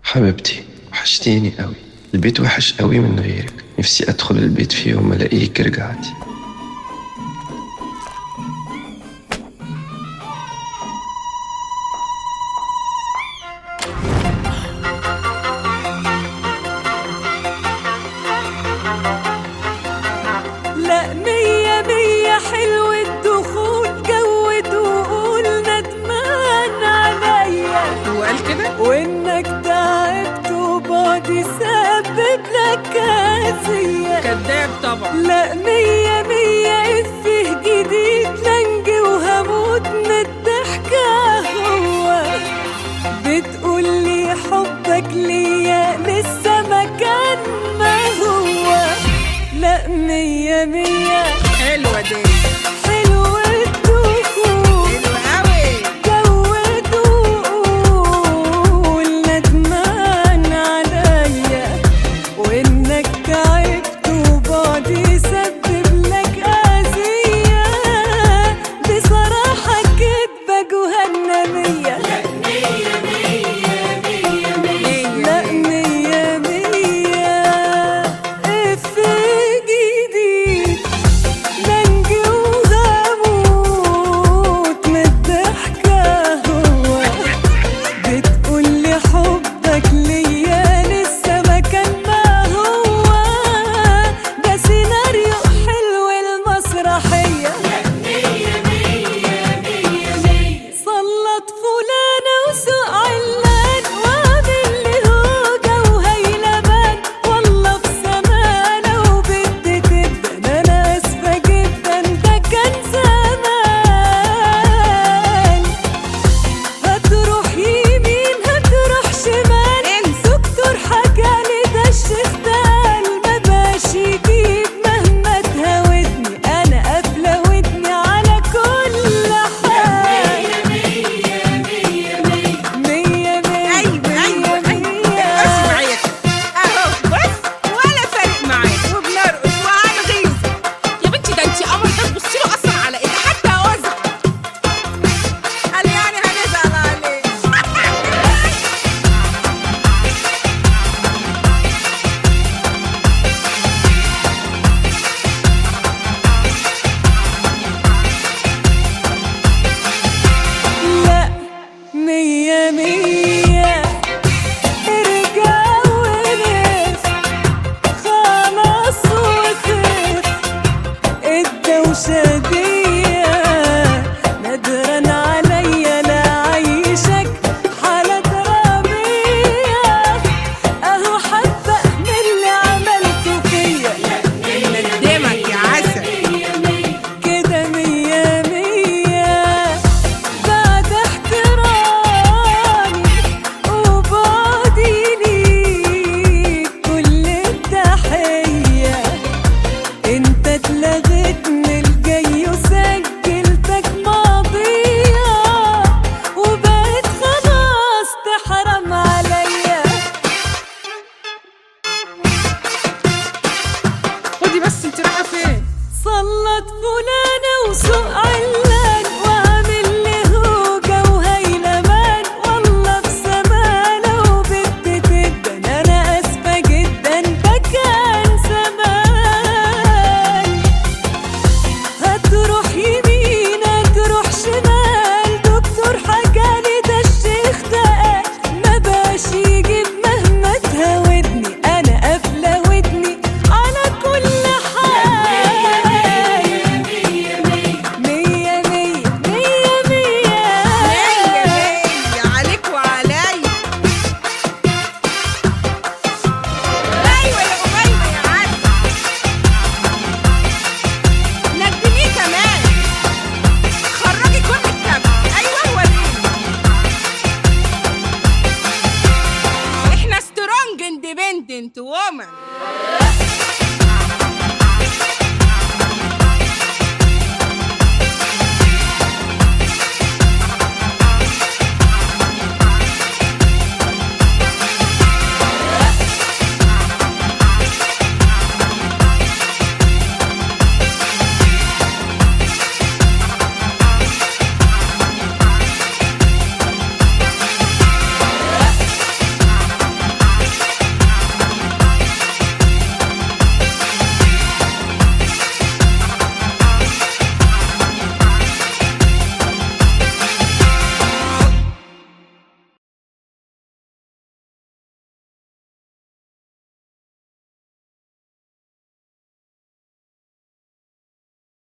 حبيبتي وحشتيني قوي البيت وحش قوي من غيرك نفسي ادخل البيت في يوم الاقيك رجعتي لا مية مية حلو الدخول جود وقول ندمان عليا هو قال كده وانك تعبت وبعدي سبب لك اذية كذاب طبعا لا مية مية افه جديد لنجي وهموت من الضحكة هو بتقولي حبك ليا لسه مكان ما هو لا مية مية حلوه دي حلو الدخول حلوه قوي جودوا ندمان عليا وانك تعبت وبعدي سبب لك اذية بصراحة كدبة جهنمية لا مية مية اف جديد ننجي وهموت من الضحكة هو بتقولي حبك ليا لسه مكان ما هو ده سيناريو حلو المسرحية صلت فلانة وسوق علان وعامل لي هوجة وهيلمان والله في زمانة وبنت تبان أنا آسفة جدا ده كان زمان هتروح يمين هتروح شمال دكتور حكالي ده الشيخ ده ما باش يجيب مهما تهاودني انا قافله ودني على كل حال مية مية ايوه ايوه مية ارقصي معايا كده اهو بس ولا فارق معاك وبنرقص وهنغيظ يا بنتي ده انت قمر ده تبصي له اصلا على ايدي حتى اوزع قال يعني هنزعل عليه لا مية مية ارجع ولف خلاص وقف الدوشة دي ندرا عليا لا عيشك حالة درامية اهو حبة من اللي عملته فيا ندمك يا عسل كده مية مية بعد احترامي وبعدي ليك كل التحية انت اتلغيت من الجاي وسجلتك ماضية وبقيت خلاص تحرم عليا خدي بس انت رايحه فين صلت فلانة وسوق علان وعامل لي هوجة وهيلمان والله في زمانة وبنت تبان أنا آسفة جدا ده كان زمان هتروح يمين هتروح شمال دكتور حكالي ده الشيخ ده قال ما باش يجيب مهما تهاودني أنا قافلة ودني على كل حال مية مية مية مية مية مية مية عليك وعليا ايوه يا اميمه يا عسل ندميه كمان خرجي كل الكبد ايوه وريني احنا سترونج اندبندنت وومن